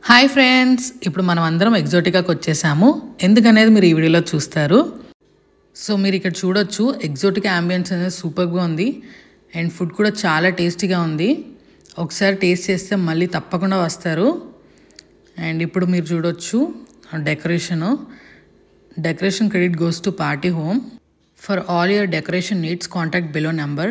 Hi friends ఇప్పుడు మనం అందరం ఎగ్జోటికాకి వచ్చేసాము ఎందుకనేది మీరు ఈ వీడియోలో చూస్తారు సో మీరు ఇక్కడ చూడొచ్చు ఎగ్జోటిక్ అంబియన్స్ అనేది సూపర్గా ఉంది అండ్ ఫుడ్ కూడా చాలా టేస్టీగా ఉంది ఒకసారి టేస్ట్ చేస్తే మళ్ళీ తప్పకుండా వస్తారు అండ్ ఇప్పుడు మీరు చూడొచ్చు decoration decoration credit goes to party home for all your decoration needs contact below number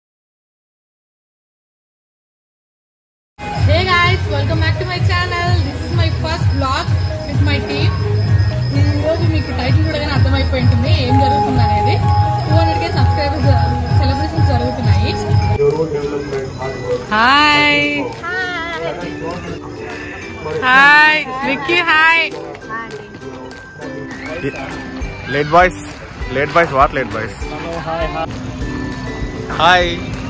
hey guys welcome back to my channel this is my first blog with my team ఈ రోజు మీకు title కూడా కానీ అర్థమైపోయి ఉంటుంది ఏం జరుగుతుంది అనేది two hundred K subscribers celebrations జరుగుతున్నాయి hi hi Vicky hi late boys late boys what late boys hi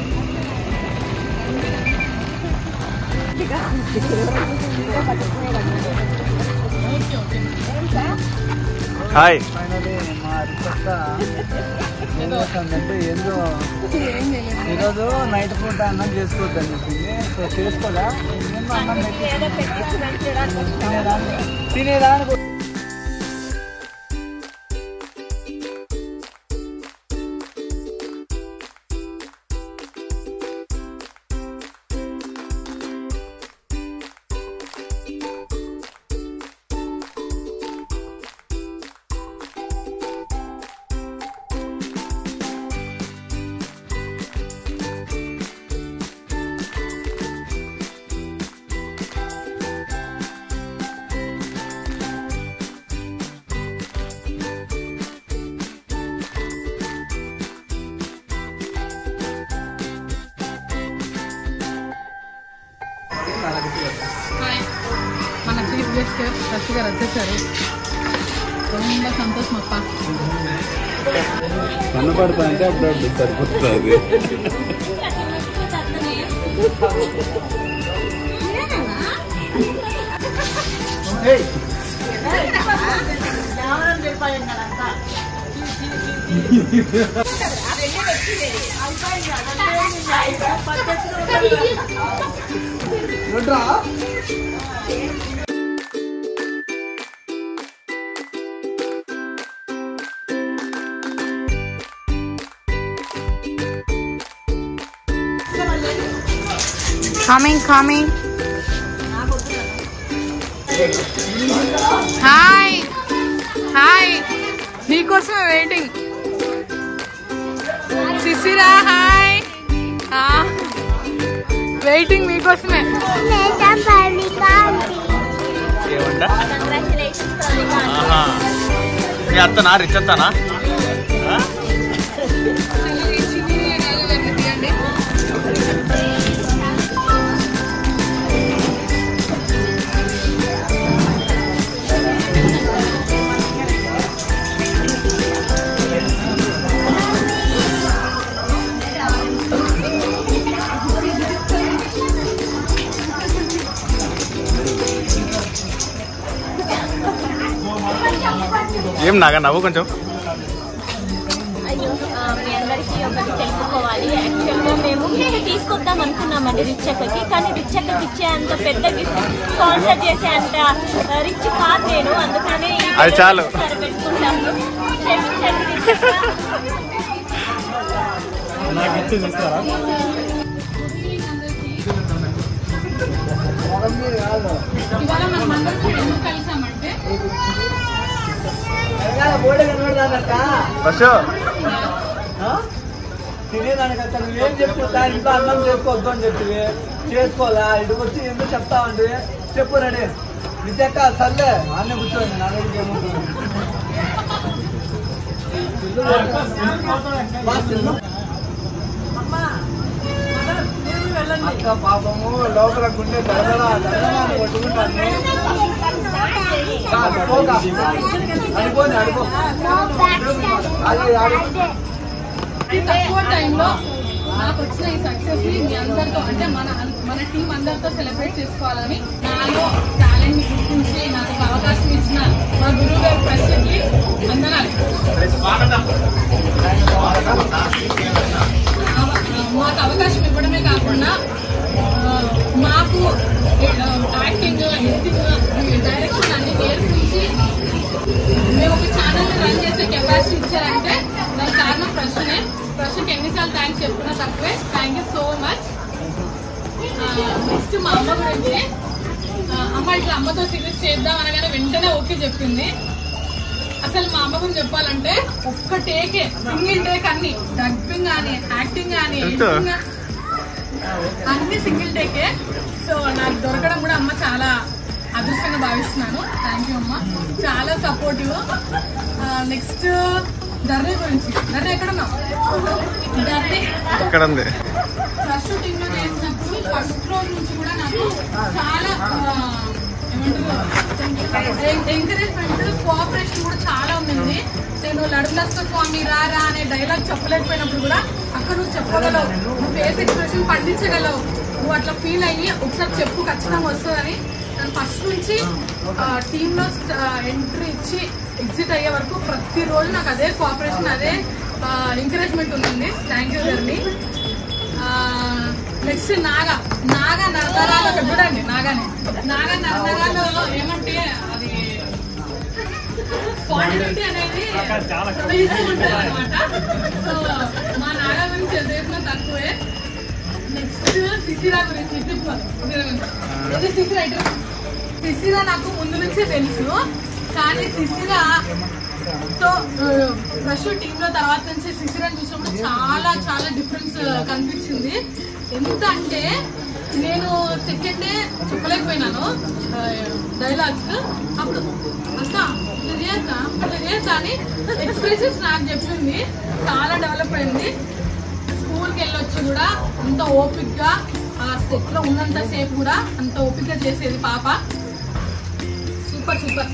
hi finally మా రిక్వెస్ట్ ఏం చేస్తుందంటే ఏందో ఈరోజు నైట్ పూట అన్నం చేసుకోవద్దని చెప్పింది సో చేసుకోదా ఏందో అన్నం పెట్టి తినేదానికి తినేదానికి హాయ్ మన చీఫ్ గెస్ట్ రషి గారు వచ్చేసారు ரொம்ப సంతోషం అప్ప కనపడుతుందంటే అప్పుడు సరిపోతుంది కమింగ్ కమింగ్ హాయ్ హాయ్ నీకోసమే వెయిటింగ్ శిశిరా హాయ్ వెయిటింగ్ మీకోసమే ఏమంటా ఆహా. మీ అత్తనా రిచ్ అత్తనా ఆ? ఏం నాగా నవ్వు కొంచెం అయ్యో ఆ, మీ అందరికీ ఒకటి తెలుపుకోవాలి యాక్చువల్గా మేము గిఫ్ట్ తీసుకొద్దాం అనుకున్నామండి రిచ్ అక్కకి కానీ రిచ్ అక్కకి ఇచ్చే అంత పెద్ద గిఫ్ట్ స్పాన్సర్ చేసే అంత రిచ్ కాదు నేను అందుకని ఈ అది చాలు. సరే పెట్టుకుంటాము క్షమించండి రిచ్ అక్క. ఇవాళ మనం అందరం ఎందుకు కలిసామంటే బోర్డు కనబడదాదక్క ఫస్ట్ తినేదానికక్క నువ్వేం చెప్తా ఇంట్లో అన్నం చేసుకోవద్దు అని చెప్పి చేసుకోవాలా ఇటుకు వచ్చి ఎందుకు చెప్తావంటే చెప్పు రెడీ నిజక్క సర్లే అన్నీ కూర్చోండి నా దగ్గరికి ఏముంటుంది బా, తిను. అక్క పాపము లోపల గుండె దడదడ దడదడ అని కొట్టుకుంటాను అడుకోగా అడుకోని అడుకో అది అడుగు ఈ తక్కువ టైంలో నాకు వచ్చిన ఈ సక్సెస్ ని మీ అందరితో అంటే మన మన టీం అందరితో సెలబ్రేట్ చేసుకోవాలని నాలో టాలెంట్ ని గుర్తించి నాకు ఒక అవకాశం ఇచ్చిన మా గురువు గారి ప్రశ్నకి వందనాలు మాకు అవకాశం ఇవ్వడమే కాకుండా ఆ, మాకు యాక్టింగ్ ఎడిటింగ్ మా అమ్మ గురించి ఆ, అమ్మ ఇట్లా అమ్మతో సిరీస్ చేద్దాం అనగానే వెంటనే ఓకే చెప్పింది అసలు మా అమ్మ గురించి చెప్పాలంటే ఒక్క టేకే సింగిల్ టేక్ అన్ని డబ్బింగ్ కానీ యాక్టింగ్ కానీ ఎంత? editing గా- అన్ని సింగిల్ టేకే సో నాకు దొరకడం కూడా అమ్మ చాలా అదృష్టంగా భావిస్తున్నాను థ్యాంక్ యూ అమ్మ చాలా సపోర్టివ్ నెక్స్ట్ ధర్నీ గురించి ధర్నీ ఎక్కడున్నావు ధర్నీ ఇక్కడ ఉంది ఫస్ట్ టీమ్ లో చేసినప్పుడు ఫస్ట్ రోజు నుంచి కూడా నాకు చాలా ఆ, ఏమంటారు ఎంకరేజ్మెంట్ కోఆపరేషన్ కూడా చాలా ఉండింది నేను లడులస్త స్వామి రారా అనే డైలాగ్ చెప్పలేకపోయినప్పుడు కూడా అక్కడ నువ్వు చెప్పగలవు నువ్వు ఫేస్ ఎక్స్ప్రెషన్ పండించగలవు నువ్వు అట్లా ఫీల్ అయ్యి ఒకసారి చెప్పు ఖచ్చితంగా వస్తుందని నేను ఫస్ట్ నుంచి టీమ్ లో ఎంట్రీ ఇచ్చి ఎగ్జిట్ అయ్యే వరకు ప్రతిరోజు నాకు అదే కోఆపరేషన్ అదే ఎంకరేజ్మెంట్ ఉంటుంది థ్యాంక్ యూ గర్ని నెక్స్ట్ నాగా నాగా నరనరాలు ఒకటి చూడండి నాగానే నాగా నరనరాలు ఏమంటే అది స్పాండిలిటీ అనేది ఉంటుంది అనమాట సో మా నాగా గురించి ఎంత చెప్పినా తక్కువే నెక్స్ట్ సిసిరా గురించి ఇది చెప్పాలి. సిసిరా గురించి. ఇది సిసిరా ఇటు సిసిరా నాకు ముందు నుంచే తెలుసు కానీ సిసిరా తో ఫ్రెష్ టీమ్ లో తర్వాత నుంచి సిసిరాని చూసినప్పుడు చాలా చాలా డిఫరెన్స్ కనిపించింది ఎంత అంటే నేను సెకండ్ డే చెప్పలేకపోయినాను డైలాగ్స్ అప్పుడు అంత ఇట్లా చేయొచ్చా ఇట్లా చేయొచ్చా అని ఎక్స్ప్రెషన్స్ నాకు చెప్పింది చాలా డెవలప్ అయింది స్కూల్కి వెళ్ళొచ్చి కూడా అంత ఓపిక్ గా ఆ సెట్ లో ఉన్నంత సేపు కూడా అంత ఓపిక్ గా చేసేది పాప సూపర్ సూపర్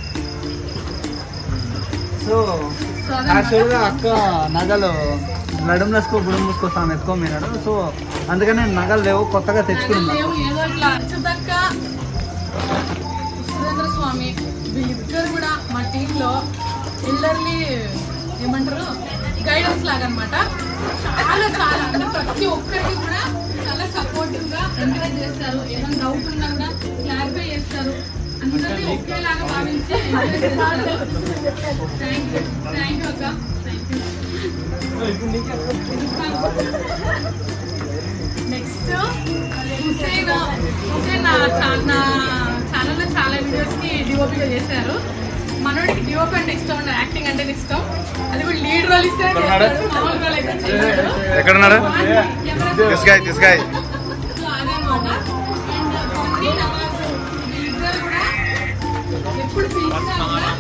సో సో యాక్చువల్గా అదనమాట అక్క నగలు నడుము నసుకో గుడుము మూసుకోసాను ఎత్తుకోమన్నాడు సో అందుకని నగలు లేవు కొత్తగా తెచ్చుకున్నాను లేవు ఏదో ఇట్లా అచ్చుదక్క సురేంద్ర స్వామి వీళ్ళిద్దరు కూడా మా టీమ్ లో ఎల్లర్లీ ఏమంటారు గైడెన్స్ లాగా అనమాట చాలా చాలా అంటే ప్రతి ఒక్కరికి కూడా చాలా సపోర్టివ్ గా ఎంకరేజ్ చేస్తారు ఏదైనా డౌట్ ఉన్నా కూడా క్లారిఫై చేస్తారు అందరినీ ఒకేలాగా భావించి ఎంకరేజ్ చేస్తారు థ్యాంక్ యూ థ్యాంక్ యూ అక్క thank you next Hussain Hussain నా చా- నా ఛానల్లో చాలా వీడియోస్ కి డిఓపిగా చేశారు మనోడికి డిఓపి అంటే ఇష్టం ఉండదు యాక్టింగ్ అంటే ఇష్టం అది కూడా లీడ్ రోల్ ఇస్తే చేస్తాడు, మామూలు రోల్ అయితే చేయడు. ఎక్కడున్నాడు camera this guy this guy so అదనమాట అండ్ కొన్ని నమాజ్ వీళ్ళిద్దరు కూడా ఎప్పుడు పిలిచినా కూడా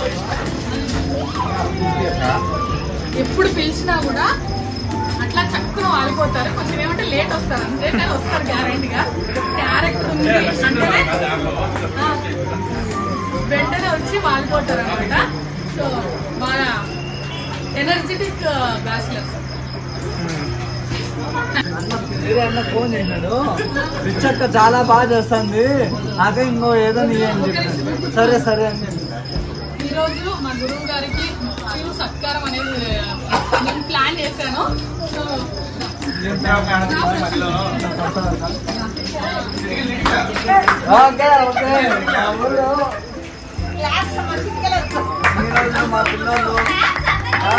ఎప్పుడు పిలిచినా కూడా అట్లా చక్కున వాలిపోతారు కొంచెం ఏమంటే లేట్ వస్తారు అంతే కానీ వస్తారు గ్యారంటీగా క్యారెక్టర్ ఉంది అంటేనే ఆ, వెంటనే వచ్చి వాలిపోతారు అనమాట సో బాగా ఎనర్జెటిక్ బ్యాచిలర్స్ వేరే అన్న ఫోన్ చేసినాడు పిచ్చక్క చాలా బాగా చేస్తుంది నాకే ఇంకో ఏదో నీ అని చెప్పాను సరే సరే అని చెప్పి ఈ రోజు మా గురువు గారికి చిరు సత్కారం అనేది నేను ప్లాన్ చేశాను సో ఓకే ఓకే మా ఊళ్ళో ఈరోజు మా పిల్లలు ఆ,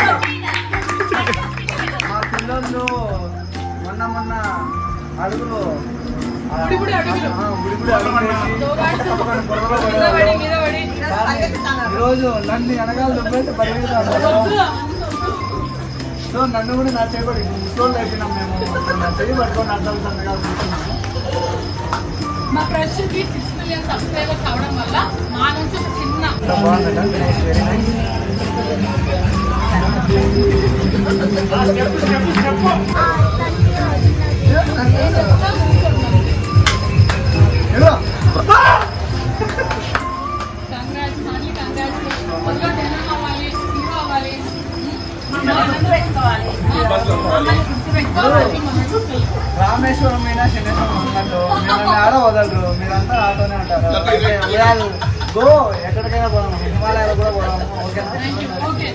మా పిల్లలు మొన్న మొన్న అడుగులు ఆ, బుడిబుడి అడుగులు. ఆ, బుడిబుడి అడుగులు వేసి దోగాడుతూ పక్కన బురదలో మీద పడి పడేవాళ్ళు. మీద పడి ఈరోజు నన్ను వెనకాల దుబ్బైతే పరిగెత్తాను వద్దు. సో నన్ను కూడా నా చేయబడి ముసలోళ్ళు అయిపోయినాం మేము నా చేయి పట్టుకొని అర్థం సంతగా చూస్తున్నాము మా ఫ్రెష్ కి సిక్స్ మిలియన్ సబ్స్క్రైబర్స్ అవడం వల్ల మా నుంచి ఒక చిన్న బాగుంది వెరీ నైస్ కంగ్రాట్స్ మళ్ళీ కంగ్రాట్స్ మొదలు టెన్నం అవ్వాలి హీరో అవ్వాలి మమ్మల్ని పెట్టుకోవాలి రామేశ్వరం అయినా శనేశ్వరం ఉన్నట్టు మిమ్మల్ని ఆడ వదలరు మీరంతా ఆటోనే ఉంటారు గో ఎక్కడికైనా పోదాము హిమాలయాలు కూడా పోదాము ఓకేనా okay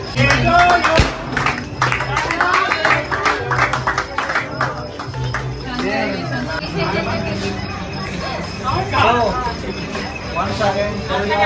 so once again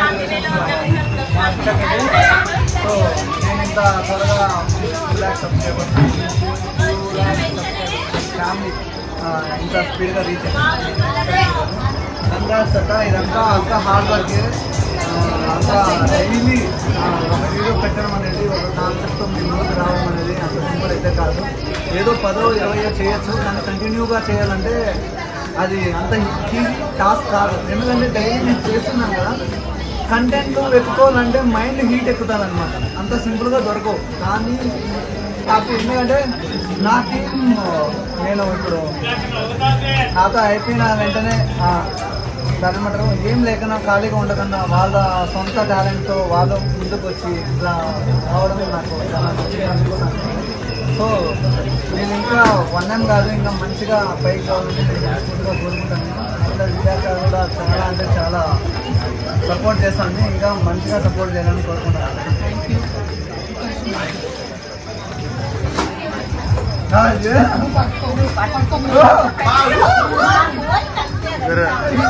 so నేను ఇంత త్వరగా రిలాక్స్ సబ్స్క్రైబర్ ఫ్యామిలీ ఇంత స్పీడ్గా రీచ్ అయింది కంగ్రాట్స్ అక్క ఇదంతా అంతా హార్డ్ వర్క్ అంతా డైలీ ఒక వీడియో పెట్టడం అనేది ఒక కాన్సెప్ట్ మీ ముందుకు రావడం అనేది అంత సింపుల్ అయితే కాదు ఏదో పదో ఇరవయో చేయొచ్చు కానీ కంటిన్యూగా చేయాలంటే అది అంత ఈజీ టాస్క్ కాదు ఎందుకంటే డైలీ నేను చేస్తున్నాను కదా కంటెంట్ వెతుకోవాలంటే మైండ్ హీట్ ఎక్కుతుంది అనమాట అంత సింపుల్గా దొరకవు కానీ నాకు ఎందుకంటే నా టీం నేను ఇప్పుడు నాతో అయిపోయిన వెంటనే ఆ, దాని ఏమంటారు ఏం లేకుండా ఖాళీగా ఉండకుండా వాళ్ళ సొంత టాలెంట్తో వాళ్ళు ముందుకు వచ్చి ఇట్లా రావడం నాకు చాలా మంచిగా అనిపిస్తుంది సో నేను ఇంకా వన్ ఎం కాదు ఇంకా మంచిగా పైకి కావాలని నేను మనస్ఫూర్తిగా కోరుకుంటాను అందులో విద్యాక కూడా చాలా అంటే చాలా సపోర్ట్ చేస్తాను ఇంకా మంచిగా సపోర్ట్ చేయాలని కోరుకుంటాను ఆ, ఏ? వేరే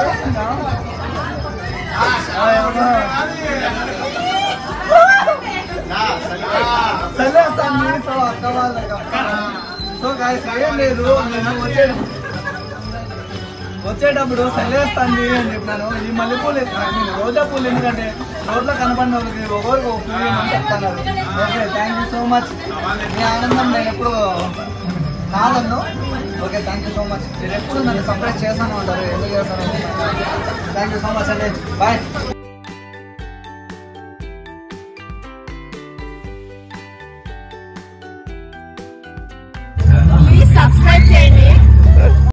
చల్లేస్తాను సో అక్క వాళ్ళకి సో గాయస్ ఏం లేదు నేను వచ్చే వచ్చేటప్పుడు చల్లేస్తాండి అని చెప్పినాను ఈ మల్లెపూలు I mean, రోజా పూలు ఎందుకంటే రోడ్లో కనపడిన వాళ్ళకి ఒకరికి ఒక పూలు అని చెప్తున్నారు okay thank you so much మీ ఆనందం నేను ఎప్పుడు కాదన్ను okay thank you so much మీరు ఎప్పుడు నన్ను సర్ప్రైజ్ చేస్తాను అంటారు ఎందుకు చేస్తాను థ్యాంక్ యూ సో మచ్ అండి బాయ్